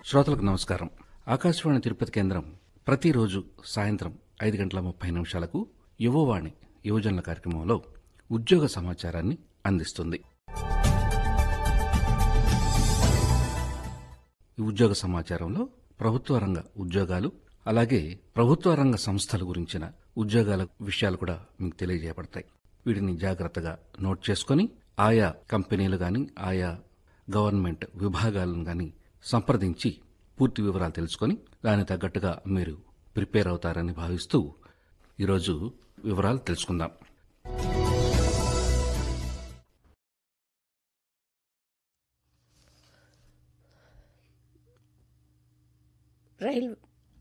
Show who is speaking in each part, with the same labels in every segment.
Speaker 1: శ్రోతలకు నమస్కారం ఆకాశవాణి తిరుపతి కేంద్రం ప్రతిరోజు సాయంత్రం ఐదు గంటల ముప్పై నిమిషాలకు యువవాణి యువజనుల కార్యక్రమంలో ఉద్యోగ సమాచారాన్ని అందిస్తుంది ఈ ఉద్యోగ సమాచారంలో ప్రభుత్వ రంగ ఉద్యోగాలు అలాగే ప్రభుత్వ రంగ సంస్థల గురించిన ఉద్యోగాల విషయాలు కూడా మీకు తెలియజేయబడతాయి వీటిని జాగ్రత్తగా నోట్ చేసుకొని ఆయా కంపెనీలు గాని ఆయా గవర్నమెంట్ విభాగాలను గాని సంప్రదించి పూర్తి వివరాలు తెలుసుకొని దానికి తగ్గట్టుగా మీరు ప్రిపేర్ అవుతారని భావిస్తూ ఈరోజు వివరాలు తెలుసుకుందాం
Speaker 2: రైల్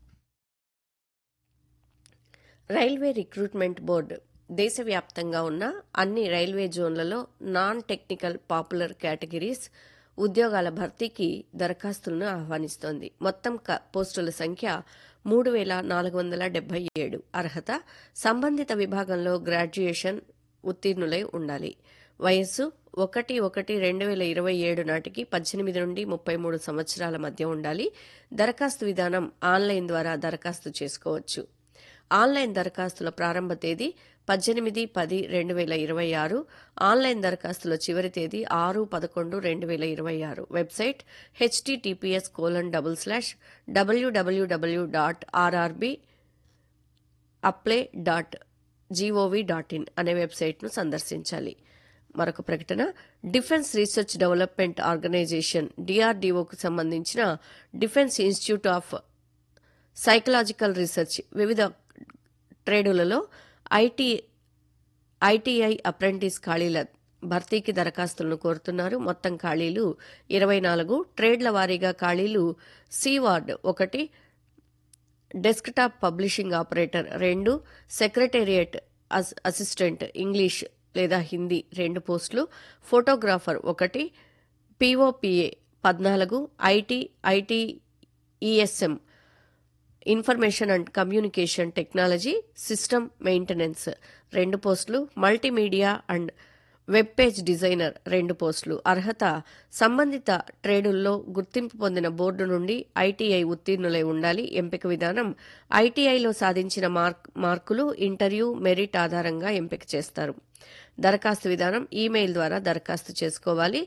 Speaker 2: రైల్వే రిక్రూట్మెంట్ బోర్డు దేశవ్యాప్తంగా ఉన్న అన్ని రైల్వే జోన్లలో నాన్ టెక్నికల్ పాపులర్ కేటగిరీస్ ఉద్యోగాల భర్తీకి దరఖాస్తులను ఆహ్వానిస్తోంది మొత్తం క- పోస్టుల సంఖ్య మూడు వేల నాలుగు వందల డెబ్బై ఏడు అర్హత సంబంధిత విభాగంలో గ్రాడ్యుయేషన్ ఉత్తీర్ణులై ఉండాలి వయస్సు ఒకటి ఒకటి రెండు వేల ఇరవై ఏడు నాటికి పద్దెనిమిది నుండి ముప్పై మూడు సంవత్సరాల మధ్య ఉండాలి దరఖాస్తు విధానం ఆన్లైన్ ద్వారా దరఖాస్తు చేసుకోవచ్చు ఆన్లైన్ దరఖాస్తుల ప్రారంభ తేదీ పద్దెనిమిది పది రెండు వేల ఇరవై ఆరు ఆన్లైన్ దరఖాస్తుల చివరి తేదీ ఆరు పదకొండు రెండు వేల ఇరవై ఆరు website HTTPS colon double slash WWW dot RRB apply dot GOV dot in అనే వెబ్సైట్ను సందర్శించాలి మరొక ప్రకటన డిఫెన్స్ రీసెర్చ్ డెవలప్మెంట్ ఆర్గనైజేషన్ డిఆర్డీఓకు సంబంధించిన defence institute of psychological research వివిధ ట్రేడులలో ఐటీ ఐటీఐ అప్రెంటిస్ ఖాళీల భర్తీకి దరఖాస్తులను కోరుతున్నారు మొత్తం ఖాళీలు ఇరవై నాలుగు ట్రేడ్ల వారీగా ఖాళీలు సి వార్డ్ ఒకటి డెస్క్టాప్ పబ్లిషింగ్ ఆపరేటర్ రెండు సెక్రటేరియట్ అస్ అసిస్టెంట్ ఇంగ్లీష్ లేదా హిందీ రెండు పోస్టులు ఫోటోగ్రాఫర్ ఒకటి పిఓపిఏ పద్నాలుగు IT IT ESM information and communication technology system maintenance రెండు పోస్టులు multimedia and web page designer రెండు పోస్టులు అర్హత సంబంధిత ట్రేడుల్లో గుర్తింపు పొందిన బోర్డు నుండి ఐటీఐ ఉత్తీర్ణులై ఉండాలి ఎంపిక విధానం ఐటీఐలో సాధించిన మార్క్ మార్కులు ఇంటర్వ్యూ మెరిట్ ఆధారంగా ఎంపిక చేస్తారు దరఖాస్తు విధానం ఈమెయిల్ ద్వారా దరఖాస్తు చేసుకోవాలి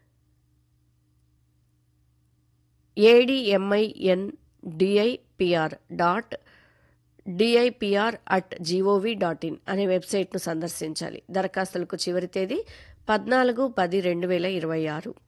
Speaker 2: ADMIN DIPR dot DIPR at GOV dot in అనే వెబ్సైట్ను సందర్శించాలి దరఖాస్తులకు చివరి తేదీ పద్నాలుగు పది రెండు వేల ఇరవై ఆరు